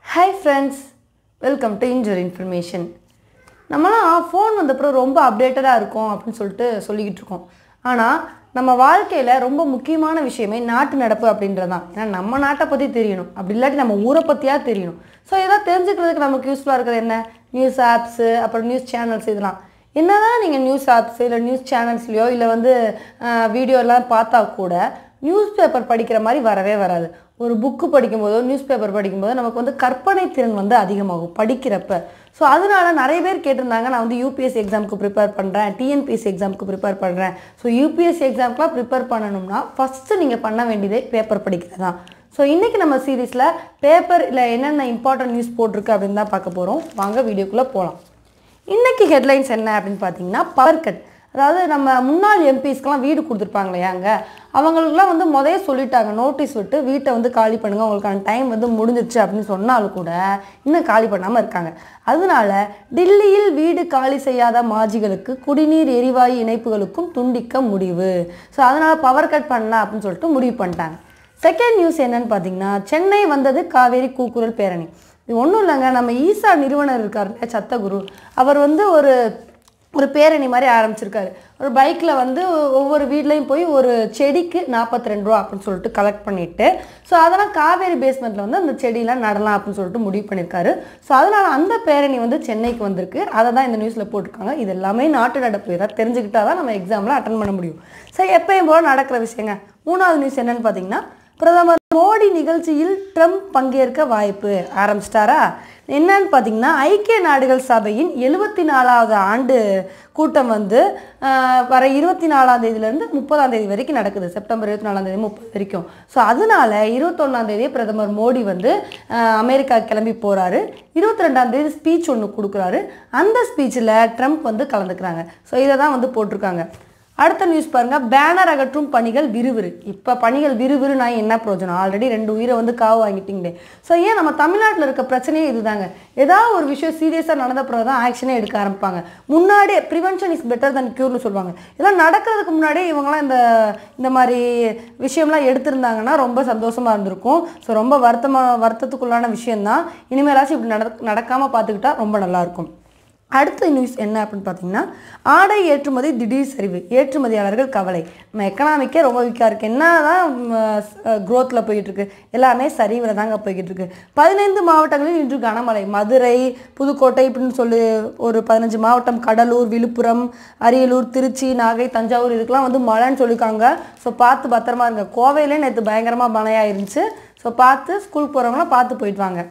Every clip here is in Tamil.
ஹாய் ஃப்ரெண்ட்ஸ் வெல்கம் டு இன்ஜர் இன்ஃபர்மேஷன் நம்மலாம் ஃபோன் வந்தப்புறம் ரொம்ப அப்டேட்டடாக இருக்கும் அப்படின்னு சொல்லிட்டு சொல்லிக்கிட்டு இருக்கோம் ஆனால் நம்ம வாழ்க்கையில் ரொம்ப முக்கியமான விஷயமே நாட்டு நடப்பு அப்படின்றது தான் ஏன்னா நம்ம நாட்டை பற்றி தெரியணும் அப்படி இல்லாட்டி நம்ம ஊரை பற்றியாக தெரியணும் ஸோ எதாவது தெரிஞ்சுக்கிறதுக்கு நமக்கு யூஸ்ஃபுல்லாக இருக்கிறது என்ன நியூஸ் ஆப்ஸு அப்புறம் நியூஸ் சேனல்ஸ் இதெல்லாம் என்னதான் நீங்கள் நியூஸ் ஆப்ஸ் இல்லை நியூஸ் சேனல்ஸ்லையோ இல்லை வந்து வீடியோலாம் பார்த்தா கூட நியூஸ் பேப்பர் படிக்கிற மாதிரி வரவே வராது ஒரு புக்கு படிக்கும்போதோ நியூஸ் பேப்பர் படிக்கும்போதோ நமக்கு வந்து கற்பனை திறன் வந்து அதிகமாகும் படிக்கிறப்ப ஸோ அதனால நிறைய பேர் கேட்டிருந்தாங்க நான் வந்து யூபிஎஸ்சி எக்ஸாமுக்கு ப்ரிப்பேர் பண்ணுறேன் டிஎன்பிஎஸ்சி எக்ஸாமுக்கு ப்ரிப்பேர் பண்ணுறேன் ஸோ யூபிஎஸ்சி எக்ஸாமுக்குலாம் ப்ரிப்பேர் பண்ணணும்னா ஃபஸ்ட்டு நீங்கள் பண்ண வேண்டியதே பேப்பர் படிக்கிறது தான் ஸோ இன்றைக்கி நம்ம சீரீஸில் பேப்பர் இல்லை என்னென்ன இம்பார்ட்டன்ட் நியூஸ் போட்டிருக்கு அப்படின்னு தான் பார்க்க போகிறோம் வாங்க வீடியோக்குள்ளே போகலாம் இன்னைக்கு ஹெட்லைன்ஸ் என்ன அப்படின்னு பார்த்தீங்கன்னா பவர் கட் அதாவது நம்ம முன்னாள் எம்பிஸ்க்கெலாம் வீடு கொடுத்துருப்பாங்க இல்லையாங்க அவங்களுக்குலாம் வந்து முதல்ல சொல்லிட்டாங்க நோட்டீஸ் விட்டு வீட்டை வந்து காலி பண்ணுங்கள் உங்களுக்கான டைம் வந்து முடிஞ்சிருச்சு அப்படின்னு சொன்னாலும் கூட இன்னும் காலி பண்ணாமல் இருக்காங்க அதனால டில்லியில் வீடு காலி செய்யாத மாஜிகளுக்கு குடிநீர் எரிவாயு இணைப்புகளுக்கும் துண்டிக்க முடிவு ஸோ அதனால் பவர் கட் பண்ணலாம் அப்படின்னு சொல்லிட்டு முடிவு பண்ணிட்டாங்க செகண்ட் நியூஸ் என்னன்னு பார்த்தீங்கன்னா சென்னை வந்தது காவேரி கூக்குரல் பேரணி இது ஒன்றும் இல்லைங்க நம்ம ஈசா நிறுவனர் இருக்கார் இல்லையா சத்தகுரு அவர் வந்து ஒரு ஒரு பேரணி மாதிரி ஆரம்பிச்சிருக்காரு ஒரு பைக்கில் வந்து ஒவ்வொரு வீட்லேயும் போய் ஒரு செடிக்கு நாற்பத்தி ரெண்டு ரூபா அப்படின்னு சொல்லிட்டு கலெக்ட் பண்ணிட்டு ஸோ அதெல்லாம் காவேரி பேஸ்மெண்ட்டில் வந்து அந்த செடியெல்லாம் நடலாம் அப்படின்னு சொல்லிட்டு முடிவு பண்ணியிருக்காரு ஸோ அதனால் அந்த பேரணி வந்து சென்னைக்கு வந்திருக்கு அதை தான் இந்த நியூஸில் போட்டிருக்காங்க இது எல்லாமே நாட்டு நடப்பு ஏதாவது தெரிஞ்சுக்கிட்டா தான் நம்ம எக்ஸாமில் அட்டன் பண்ண முடியும் சரி எப்பயும் போல் நடக்கிற விஷயங்க மூணாவது நியூஸ் என்னன்னு பார்த்தீங்கன்னா பிரதமர் மோடி நிகழ்ச்சியில் ட்ரம்ப் பங்கேற்க வாய்ப்பு ஆரம்பிச்சிட்டாரா என்னன்னு பார்த்தீங்கன்னா ஐக்கிய நாடுகள் சபையின் எழுபத்தி நாலாவது ஆண்டு கூட்டம் வந்து ஆஹ், வர இருபத்தி நாலாம் தேதியிலேருந்து முப்பதாம் தேதி வரைக்கும் நடக்குது செப்டம்பர் இருபத்தி நாலாம் தேதி முப்பது வரைக்கும் ஸோ அதனால இருபத்தொன்னாம் தேதி பிரதமர் மோடி வந்து ஆஹ், அமெரிக்கா கிளம்பி போகிறாரு இருபத்தி ரெண்டாம் தேதி ஸ்பீச் ஒன்று கொடுக்குறாரு அந்த ஸ்பீச்சில் ட்ரம்ப் வந்து கலந்துக்கிறாங்க ஸோ இதை தான் வந்து போட்டிருக்காங்க அடுத்த நியூஸ் பாருங்க பேனர் அகற்றும் பணிகள் விறுவிறு இப்போ பணிகள் விறுவிறு நான் என்ன பிரயோஜனம் ஆல்ரெடி ரெண்டு உயிரை வந்து காவு வாங்கிட்டீங்களே ஸோ ஏன் நம்ம தமிழ்நாட்டில் இருக்க பிரச்சனையே இதுதாங்க ஏதாவது ஒரு விஷயம் சீரியஸாக நடந்த பிறகு தான் ஆக்ஷனே எடுக்க ஆரம்பிப்பாங்க முன்னாடியே ப்ரிவென்ஷன் இஸ் பெட்டர் than க்யூர்னு சொல்லுவாங்க இதெல்லாம் நடக்கிறதுக்கு முன்னாடியே இவங்கெல்லாம் இந்த இந்த மாதிரி விஷயம்லாம் எடுத்திருந்தாங்கன்னா ரொம்ப சந்தோஷமாக இருந்திருக்கும் ஸோ ரொம்ப வருத்தமாக வருத்தத்துக்குள்ளான விஷயம்தான் இனிமேலாச்சும் இப்படி நட நடக்காமல் பார்த்துக்கிட்டா ரொம்ப நல்லாயிருக்கும் அடுத்த நியூஸ் என்ன அப்படின்னு பார்த்தீங்கன்னா ஆடை ஏற்றுமதி திடீர் சரிவு ஏற்றுமதியாளர்கள் கவலை நம்ம எக்கனாமிக்கே ரொம்ப வீக்காக இருக்குது என்ன தான் க்ரோத்தில் போயிட்டுருக்கு எல்லாமே சரிவில் தாங்க போய்கிட்டு இருக்கு பதினைந்து மாவட்டங்களில் இன்று கனமழை மதுரை புதுக்கோட்டை இப்படின்னு சொல்லி ஒரு பதினஞ்சு மாவட்டம் கடலூர் விழுப்புரம் அரியலூர் திருச்சி நாகை தஞ்சாவூர் இதுக்கெல்லாம் வந்து மழைன்னு சொல்லியிருக்காங்க ஸோ பார்த்து பத்திரமா இருங்க கோவையிலே நேற்று பயங்கரமாக மழையாக இருந்துச்சு ஸோ பார்த்து ஸ்கூல் போகிறவங்களாம் பார்த்து போயிட்டு வாங்க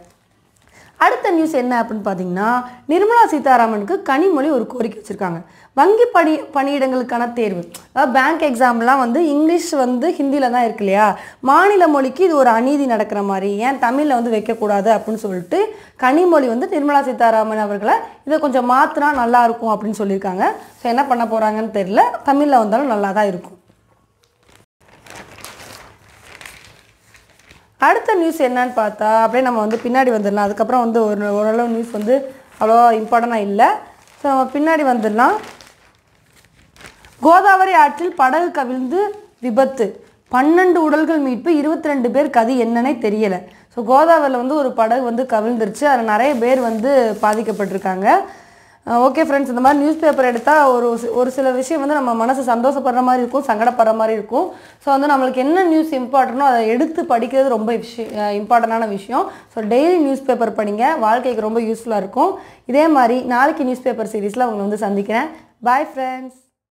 அடுத்த நியூஸ் என்ன அப்படின்னு பார்த்தீங்கன்னா நிர்மலா சீதாராமனுக்கு கனிமொழி ஒரு கோரிக்கை வச்சுருக்காங்க வங்கி பணி பணியிடங்களுக்கான தேர்வு அதாவது பேங்க் எக்ஸாம்லாம் வந்து இங்கிலீஷ் வந்து ஹிந்தியில் தான் இருக்கு இல்லையா மாநில மொழிக்கு இது ஒரு அநீதி நடக்கிற மாதிரி ஏன் தமிழில் வந்து வைக்கக்கூடாது அப்படின்னு சொல்லிட்டு கனிமொழி வந்து நிர்மலா சீதாராமன் அவர்களை இதை கொஞ்சம் மாற்றினா நல்லா இருக்கும் அப்படின்னு சொல்லியிருக்காங்க ஸோ என்ன பண்ண போகிறாங்கன்னு தெரியல தமிழில் வந்தாலும் நல்லா தான் இருக்கும் அடுத்த நியூஸ் என்னன்னு பார்த்தா அப்படியே நம்ம வந்து பின்னாடி வந்துடலாம் அதுக்கப்புறம் வந்து ஒரு ஓரளவு நியூஸ் வந்து அவ்வளோ இம்பார்ட்டண்ட்டாக இல்லை ஸோ நம்ம பின்னாடி வந்துடலாம் கோதாவரி ஆற்றில் படகு கவிழ்ந்து விபத்து பன்னெண்டு உடல்கள் மீட்பு இருபத்தி ரெண்டு பேர் கதி என்னன்னே தெரியலை ஸோ கோதாவரியில் வந்து ஒரு படகு வந்து கவிழ்ந்துருச்சு அதில் நிறைய பேர் வந்து பாதிக்கப்பட்டிருக்காங்க ஓகே ஃப்ரெண்ட்ஸ் இந்த மாதிரி நியூஸ் பேப்பர் எடுத்தால் ஒரு சி- ஒரு சில விஷயம் வந்து நம்ம மனசு சந்தோஷப்படுற மாதிரி இருக்கும் சங்கடப்படுற மாதிரி இருக்கும் ஸோ வந்து நம்மளுக்கு என்ன நியூஸ் இம்பார்ட்டனோ அதை எடுத்து படிக்கிறது ரொம்ப விஷயம் இம்பார்ட்டண்டான விஷயம் ஸோ டெய்லி நியூஸ் பேப்பர் படிங்க வாழ்க்கைக்கு ரொம்ப யூஸ்ஃபுல்லாக இருக்கும் இதே மாதிரி நாளைக்கு நியூஸ் பேப்பர் சீரீஸில் உங்களை வந்து சந்திக்கிறேன் பாய் ஃப்ரெண்ட்ஸ்